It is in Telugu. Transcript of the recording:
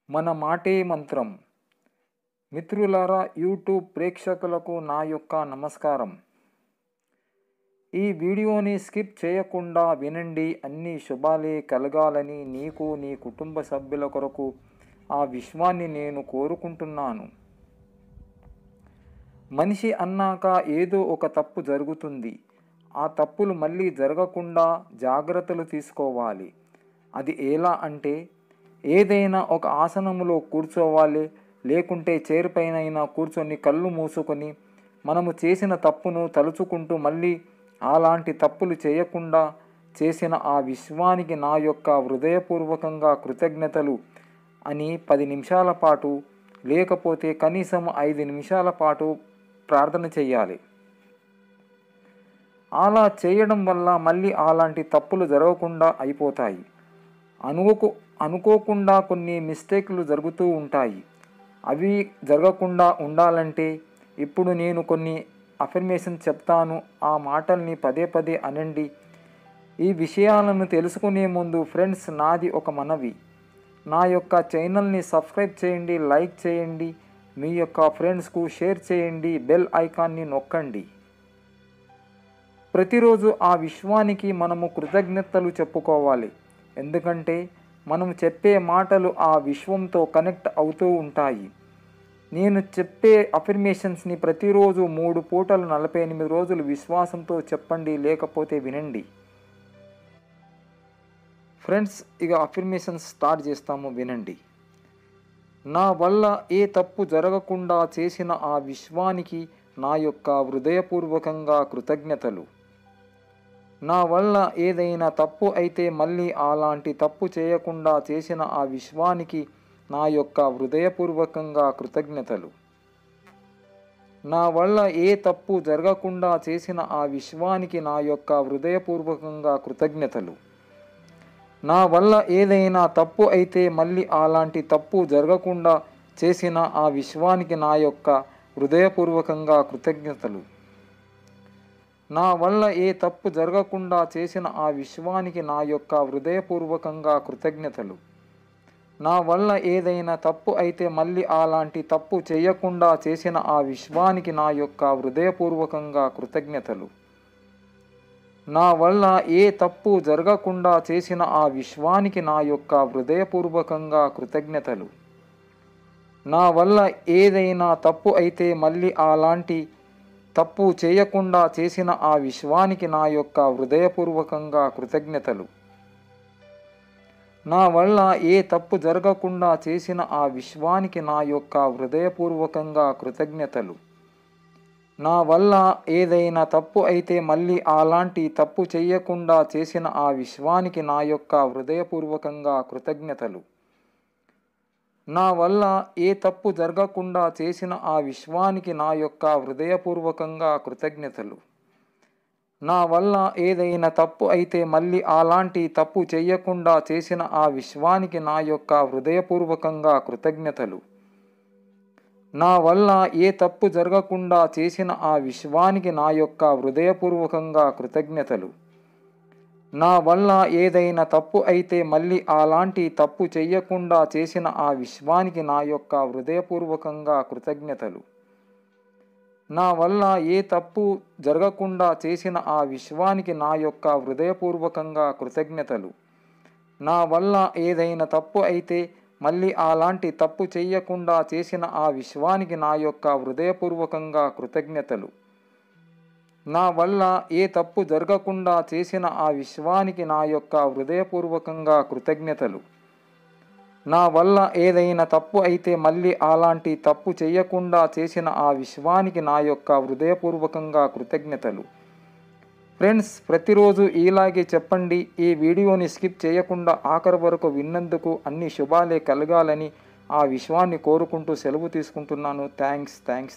మన మాటే మంత్రం మిత్రులారా యూట్యూబ్ ప్రేక్షకులకు నా యొక్క నమస్కారం ఈ వీడియోని స్కిప్ చేయకుండా వినండి అన్ని శుభాలే కలగాలని నీకు నీ కుటుంబ సభ్యుల కొరకు ఆ విశ్వాన్ని నేను కోరుకుంటున్నాను మనిషి అన్నాక ఏదో ఒక తప్పు జరుగుతుంది ఆ తప్పులు మళ్ళీ జరగకుండా జాగ్రత్తలు తీసుకోవాలి అది ఎలా అంటే ఏదైనా ఒక ఆసనములో కూర్చోవాలి లేకుంటే చేరుపైనైనా కూర్చొని కళ్ళు మూసుకొని మనము చేసిన తప్పును తలుచుకుంటూ మళ్ళీ అలాంటి తప్పులు చేయకుండా చేసిన ఆ విశ్వానికి నా యొక్క హృదయపూర్వకంగా కృతజ్ఞతలు అని పది నిమిషాల పాటు లేకపోతే కనీసం ఐదు నిమిషాల పాటు ప్రార్థన చేయాలి అలా చేయడం వల్ల మళ్ళీ అలాంటి తప్పులు జరగకుండా అయిపోతాయి అనుకో అనుకోకుండా కొన్ని మిస్టేక్లు జరుగుతూ ఉంటాయి అవి జరగకుండా ఉండాలంటే ఇప్పుడు నేను కొన్ని అఫర్మేషన్ చెప్తాను ఆ మాటల్ని పదే పదే అనండి ఈ విషయాలను తెలుసుకునే ముందు ఫ్రెండ్స్ నాది ఒక మనవి నా యొక్క ఛానల్ని సబ్స్క్రైబ్ చేయండి లైక్ చేయండి మీ యొక్క ఫ్రెండ్స్కు షేర్ చేయండి బెల్ ఐకాన్ని నొక్కండి ప్రతిరోజు ఆ విశ్వానికి మనము కృతజ్ఞతలు చెప్పుకోవాలి ఎందుకంటే మనం చెప్పే మాటలు ఆ విశ్వంతో కనెక్ట్ అవుతూ ఉంటాయి నేను చెప్పే అఫర్మేషన్స్ని ప్రతిరోజు మూడు పూటలు నలభై ఎనిమిది రోజులు విశ్వాసంతో చెప్పండి లేకపోతే వినండి ఫ్రెండ్స్ ఇక అఫర్మేషన్స్ స్టార్ట్ చేస్తాము వినండి నా వల్ల ఏ తప్పు జరగకుండా చేసిన ఆ విశ్వానికి నా యొక్క హృదయపూర్వకంగా కృతజ్ఞతలు నా వల్ల ఏదైనా తప్పు అయితే మళ్ళీ అలాంటి తప్పు చేయకుండా చేసిన ఆ విశ్వానికి నా యొక్క హృదయపూర్వకంగా కృతజ్ఞతలు నా వల్ల ఏ తప్పు జరగకుండా చేసిన ఆ విశ్వానికి నా యొక్క హృదయపూర్వకంగా కృతజ్ఞతలు నా వల్ల ఏదైనా తప్పు అయితే మళ్ళీ అలాంటి తప్పు జరగకుండా చేసిన ఆ విశ్వానికి నా యొక్క హృదయపూర్వకంగా కృతజ్ఞతలు నా వల్ల ఏ తప్పు జరగకుండా చేసిన ఆ విశ్వానికి నా యొక్క హృదయపూర్వకంగా కృతజ్ఞతలు నా వల్ల ఏదైనా తప్పు అయితే మళ్ళీ అలాంటి తప్పు చేయకుండా చేసిన ఆ విశ్వానికి నా యొక్క హృదయపూర్వకంగా కృతజ్ఞతలు నా వల్ల ఏ తప్పు జరగకుండా చేసిన ఆ విశ్వానికి నా యొక్క హృదయపూర్వకంగా కృతజ్ఞతలు నా వల్ల ఏదైనా తప్పు అయితే మళ్ళీ అలాంటి తప్పు చేయకుండా చేసిన ఆ విశ్వానికి నా యొక్క హృదయపూర్వకంగా కృతజ్ఞతలు నా వల్ల ఏ తప్పు జరగకుండా చేసిన ఆ విశ్వానికి నా యొక్క హృదయపూర్వకంగా కృతజ్ఞతలు నా వల్ల ఏదైనా తప్పు అయితే మళ్ళీ అలాంటి తప్పు చేయకుండా చేసిన ఆ విశ్వానికి నా యొక్క హృదయపూర్వకంగా కృతజ్ఞతలు నా వల్ల ఏ తప్పు జరగకుండా చేసిన ఆ విశ్వానికి నా యొక్క హృదయపూర్వకంగా కృతజ్ఞతలు నా వల్ల ఏదైనా తప్పు అయితే మళ్ళీ అలాంటి తప్పు చేయకుండా చేసిన ఆ విశ్వానికి నా యొక్క హృదయపూర్వకంగా కృతజ్ఞతలు నా వల్ల ఏ తప్పు జరగకుండా చేసిన ఆ విశ్వానికి నా యొక్క హృదయపూర్వకంగా కృతజ్ఞతలు నా వల్ల ఏదైనా తప్పు అయితే మళ్ళీ అలాంటి తప్పు చెయ్యకుండా చేసిన ఆ విశ్వానికి నా యొక్క హృదయపూర్వకంగా కృతజ్ఞతలు నా వల్ల ఏ తప్పు జరగకుండా చేసిన ఆ విశ్వానికి నా యొక్క హృదయపూర్వకంగా కృతజ్ఞతలు నా వల్ల ఏదైనా తప్పు అయితే మళ్ళీ అలాంటి తప్పు చెయ్యకుండా చేసిన ఆ విశ్వానికి నా యొక్క హృదయపూర్వకంగా కృతజ్ఞతలు నా వల్ల ఏ తప్పు జరగకుండా చేసిన ఆ విశ్వానికి నా యొక్క హృదయపూర్వకంగా కృతజ్ఞతలు నా వల్ల ఏదైనా తప్పు అయితే మళ్ళీ అలాంటి తప్పు చేయకుండా చేసిన ఆ విశ్వానికి నా యొక్క హృదయపూర్వకంగా కృతజ్ఞతలు ఫ్రెండ్స్ ప్రతిరోజు ఇలాగే చెప్పండి ఈ వీడియోని స్కిప్ చేయకుండా ఆఖరి వరకు విన్నందుకు అన్ని శుభాలే కలగాలని ఆ విశ్వాన్ని కోరుకుంటూ సెలవు తీసుకుంటున్నాను థ్యాంక్స్ థ్యాంక్స్